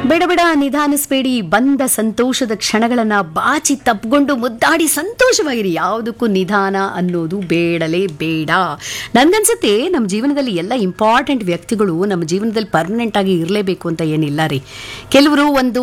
ಬೇಡ ಬೇಡ ನಿಧಾನಿಸ್ಬೇಡಿ ಬಂದ ಸಂತೋಷದ ಕ್ಷಣಗಳನ್ನ ಬಾಚಿ ತಪ್ಕೊಂಡು ಮುದ್ದಾಡಿ ಸಂತೋಷವಾಗಿರಿ ಯಾವುದಕ್ಕೂ ನಿಧಾನ ಅನ್ನೋದು ಬೇಡಲೇ ಬೇಡ ನನ್ಗನ್ಸುತ್ತೆ ನಮ್ಮ ಜೀವನದಲ್ಲಿ ಎಲ್ಲ ಇಂಪಾರ್ಟೆಂಟ್ ವ್ಯಕ್ತಿಗಳು ನಮ್ಮ ಜೀವನದಲ್ಲಿ ಪರ್ಮನೆಂಟ್ ಆಗಿ ಇರಲೇಬೇಕು ಅಂತ ಏನಿಲ್ಲ ರೀ ಕೆಲವರು ಒಂದು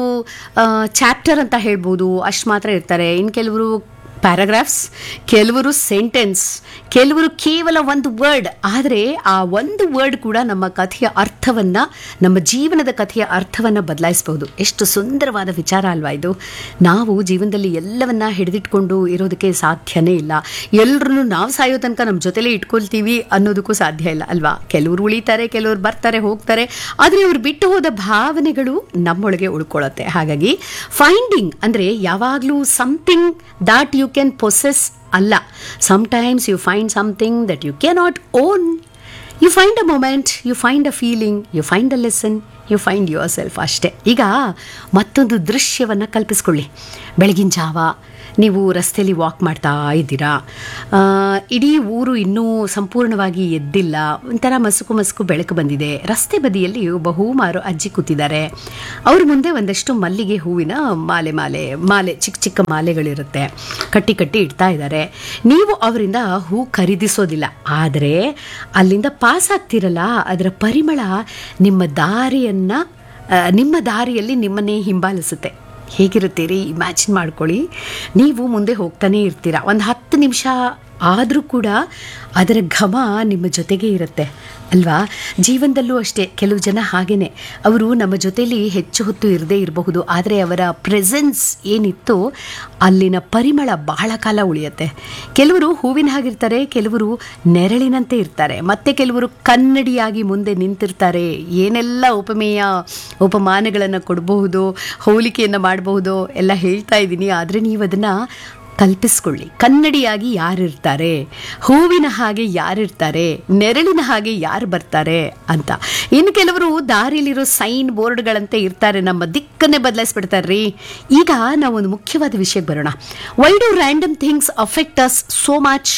ಚಾಪ್ಟರ್ ಅಂತ ಹೇಳ್ಬೋದು ಅಷ್ಟು ಮಾತ್ರ ಇರ್ತಾರೆ ಇನ್ನು ಕೆಲವರು ಪ್ಯಾರಾಗ್ರಾಫ್ಸ್ ಕೆಲವರು ಸೆಂಟೆನ್ಸ್ ಕೆಲವರು ಕೇವಲ ಒಂದು ವರ್ಡ್ ಆದರೆ ಆ ಒಂದು ವರ್ಡ್ ಕೂಡ ನಮ್ಮ ಕಥೆಯ ಅರ್ಥವನ್ನು ನಮ್ಮ ಜೀವನದ ಕಥೆಯ ಅರ್ಥವನ್ನು ಬದಲಾಯಿಸಬಹುದು ಎಷ್ಟು ಸುಂದರವಾದ ವಿಚಾರ ಅಲ್ವಾ ಇದು ನಾವು ಜೀವನದಲ್ಲಿ ಎಲ್ಲವನ್ನ ಹಿಡಿದಿಟ್ಕೊಂಡು ಇರೋದಕ್ಕೆ ಸಾಧ್ಯನೇ ಇಲ್ಲ ಎಲ್ಲರನ್ನು ನಾವು ಸಾಯೋ ತನಕ ನಮ್ಮ ಜೊತೆಲೇ ಇಟ್ಕೊಳ್ತೀವಿ ಅನ್ನೋದಕ್ಕೂ ಸಾಧ್ಯ ಇಲ್ಲ ಅಲ್ವಾ ಕೆಲವರು ಉಳಿತಾರೆ ಕೆಲವರು ಬರ್ತಾರೆ ಹೋಗ್ತಾರೆ ಆದರೆ ಅವ್ರು ಬಿಟ್ಟು ಹೋದ ಭಾವನೆಗಳು ನಮ್ಮೊಳಗೆ ಉಳ್ಕೊಳ್ಳುತ್ತೆ ಹಾಗಾಗಿ ಫೈಂಡಿಂಗ್ ಅಂದರೆ ಯಾವಾಗಲೂ something that you can possess ಅಲ್ಲ sometimes you find something that you cannot own you find a moment you find a feeling you find a lesson you find yourself ಅಷ್ಟೇ ಈಗ ಮತ್ತೊಂದು ದೃಶ್ಯವನ್ನು ಕಲ್ಪಿಸ್ಕೊಳ್ಳಿ ಬೆಳಗಿನ ಜಾವ ನೀವು ರಸ್ತೆಯಲ್ಲಿ ವಾಕ್ ಮಾಡ್ತಾ ಇದ್ದೀರಾ ಆ, ಇಡೀ ಊರು ಇನ್ನೂ ಸಂಪೂರ್ಣವಾಗಿ ಎದ್ದಿಲ್ಲ ಒಂಥರ ಮಸುಕು ಮಸುಕು ಬೆಳಕು ಬಂದಿದೆ ರಸ್ತೆ ಬದಿಯಲ್ಲಿ ಬಹುಮಾರು ಅಜ್ಜಿ ಕೂತಿದ್ದಾರೆ ಅವ್ರ ಮುಂದೆ ಒಂದಷ್ಟು ಮಲ್ಲಿಗೆ ಹೂವಿನ ಮಾಲೆ ಮಾಲೆ ಮಾಲೆ ಚಿಕ್ಕ ಚಿಕ್ಕ ಮಾಲೆಗಳಿರುತ್ತೆ ಕಟ್ಟಿ ಕಟ್ಟಿ ಇಡ್ತಾ ಇದ್ದಾರೆ ನೀವು ಅವರಿಂದ ಹೂ ಖರೀದಿಸೋದಿಲ್ಲ ಆದರೆ ಅಲ್ಲಿಂದ ಪಾಸ್ ಆಗ್ತಿರಲ್ಲ ಅದರ ಪರಿಮಳ ನಿಮ್ಮ ದಾರಿಯನ್ನ ಆ, ನಿಮ್ಮ ದಾರಿಯಲ್ಲಿ ನಿಮ್ಮನ್ನೇ ಹಿಂಬಾಲಿಸುತ್ತೆ ಹೇಗಿರುತ್ತೀರಿ ಇಮ್ಯಾಜಿನ್ ಮಾಡ್ಕೊಳ್ಳಿ ನೀವು ಮುಂದೆ ಹೋಗ್ತಾನೆ ಇರ್ತೀರ ಒಂದು ಹತ್ತು ನಿಮಿಷ ಆದರೂ ಕೂಡ ಅದರ ಘಮ ನಿಮ್ಮ ಜೊತೆಗೆ ಇರುತ್ತೆ ಅಲ್ವಾ ಜೀವನದಲ್ಲೂ ಅಷ್ಟೇ ಕೆಲವು ಜನ ಹಾಗೇನೆ ಅವರು ನಮ್ಮ ಜೊತೆಲಿ ಹೆಚ್ಚು ಹೊತ್ತು ಇರದೇ ಇರಬಹುದು ಆದರೆ ಅವರ ಪ್ರೆಸೆನ್ಸ್ ಏನಿತ್ತು ಅಲ್ಲಿನ ಪರಿಮಳ ಬಹಳ ಕಾಲ ಉಳಿಯುತ್ತೆ ಕೆಲವರು ಹೂವಿನ ಹಾಗಿರ್ತಾರೆ ಕೆಲವರು ನೆರಳಿನಂತೆ ಇರ್ತಾರೆ ಮತ್ತೆ ಕೆಲವರು ಕನ್ನಡಿಯಾಗಿ ಮುಂದೆ ನಿಂತಿರ್ತಾರೆ ಏನೆಲ್ಲ ಉಪಮೇಯ ಉಪಮಾನಗಳನ್ನು ಕೊಡಬಹುದು ಹೋಲಿಕೆಯನ್ನು ಮಾಡಬಹುದು ಎಲ್ಲ ಹೇಳ್ತಾ ಇದ್ದೀನಿ ಆದರೆ ನೀವು ಅದನ್ನು ಕಲ್ಪಿಸ್ಕೊಳ್ಳಿ ಕನ್ನಡಿಯಾಗಿ ಯಾರಿರ್ತಾರೆ ಹೂವಿನ ಹಾಗೆ ಯಾರಿರ್ತಾರೆ ನೆರಳಿನ ಹಾಗೆ ಯಾರು ಬರ್ತಾರೆ ಅಂತ ಇನ್ನು ಕೆಲವರು ದಾರಿಲಿರೋ ಸೈನ್ ಬೋರ್ಡ್ಗಳಂತೆ ಇರ್ತಾರೆ ನಮ್ಮ ದಿಕ್ಕನ್ನೇ ಬದಲಾಯಿಸ್ಬಿಡ್ತಾರೆ ರೀ ಈಗ ನಾವು ಒಂದು ಮುಖ್ಯವಾದ ವಿಷಯಕ್ಕೆ ಬರೋಣ why do random things affect us so much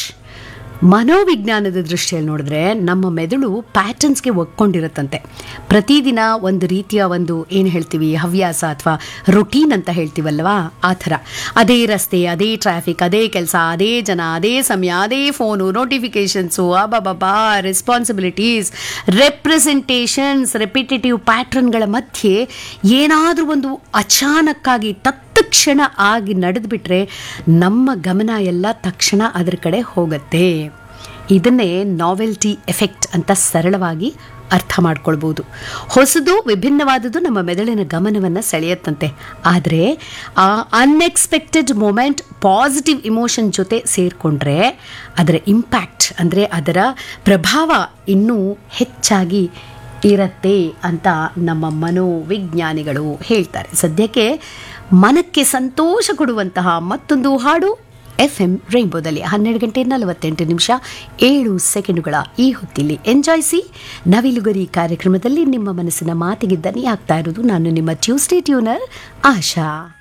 ಮನೋವಿಜ್ಞಾನದ ದೃಷ್ಟಿಯಲ್ಲಿ ನೋಡಿದ್ರೆ ನಮ್ಮ ಮೆದುಳು ಪ್ಯಾಟರ್ನ್ಸ್ಗೆ ಒಕ್ಕೊಂಡಿರುತ್ತಂತೆ ಪ್ರತಿದಿನ ಒಂದು ರೀತಿಯ ಒಂದು ಏನು ಹೇಳ್ತೀವಿ ಹವ್ಯಾಸ ಅಥವಾ ರೊಟೀನ್ ಅಂತ ಹೇಳ್ತೀವಲ್ವಾ ಆ ಥರ ಅದೇ ರಸ್ತೆ ಅದೇ ಟ್ರಾಫಿಕ್ ಅದೇ ಕೆಲಸ ಅದೇ ಜನ ಅದೇ ಸಮಯ ಅದೇ ಫೋನು ನೋಟಿಫಿಕೇಶನ್ಸು ಅಬಾಬಾ ರೆಸ್ಪಾನ್ಸಿಬಿಲಿಟೀಸ್ ರೆಪ್ರೆಸೆಂಟೇಷನ್ಸ್ ರೆಪಿಟೇಟಿವ್ ಪ್ಯಾಟ್ರನ್ಗಳ ಮಧ್ಯೆ ಏನಾದರೂ ಒಂದು ಅಚಾನಕ್ಕಾಗಿ ತತ್ಕ್ಷಣ ಆಗಿ ನಡೆದುಬಿಟ್ರೆ ನಮ್ಮ ಗಮನ ಎಲ್ಲ ತಕ್ಷಣ ಅದರ ಕಡೆ ಹೋಗುತ್ತೆ ಇದನ್ನೇ ನಾವೆಲ್ಟಿ ಎಫೆಕ್ಟ್ ಅಂತ ಸರಳವಾಗಿ ಅರ್ಥ ಮಾಡ್ಕೊಳ್ಬೋದು ಹೊಸದು ವಿಭಿನ್ನವಾದದ್ದು ನಮ್ಮ ಮೆದುಳಿನ ಗಮನವನ್ನು ಸೆಳೆಯುತ್ತಂತೆ ಆದರೆ ಆ ಅನ್ಎಕ್ಸ್ಪೆಕ್ಟೆಡ್ ಮೊಮೆಂಟ್ ಪಾಸಿಟಿವ್ ಇಮೋಷನ್ ಜೊತೆ ಸೇರಿಕೊಂಡ್ರೆ ಅದರ ಇಂಪ್ಯಾಕ್ಟ್ ಅಂದರೆ ಅದರ ಪ್ರಭಾವ ಇನ್ನೂ ಹೆಚ್ಚಾಗಿ ಇರತ್ತೆ ಅಂತ ನಮ್ಮ ಮನೋವಿಜ್ಞಾನಿಗಳು ಹೇಳ್ತಾರೆ ಸದ್ಯಕ್ಕೆ ಮನಕ್ಕೆ ಸಂತೋಷ ಕೊಡುವಂತಹ ಮತ್ತೊಂದು ಹಾಡು ಎಫ್ ಎಂ ರೈನ್ಬೋದಲ್ಲಿ ಹನ್ನೆರಡು ಗಂಟೆ ನಲವತ್ತೆಂಟು ನಿಮಿಷ ಏಳು ಸೆಕೆಂಡುಗಳ ಈ ಹೊತ್ತಿಲ್ಲಿ ಎಂಜಾಯ್ಸಿ ನವಿಲುಗರಿ ಕಾರ್ಯಕ್ರಮದಲ್ಲಿ ನಿಮ್ಮ ಮನಸ್ಸಿನ ಮಾತಿಗೆ ದನಿ ಆಗ್ತಾ ಇರೋದು ನಾನು ನಿಮ್ಮ ಟ್ಯೂಸ್ಡೇ ಟ್ಯೂನರ್ ಆಶಾ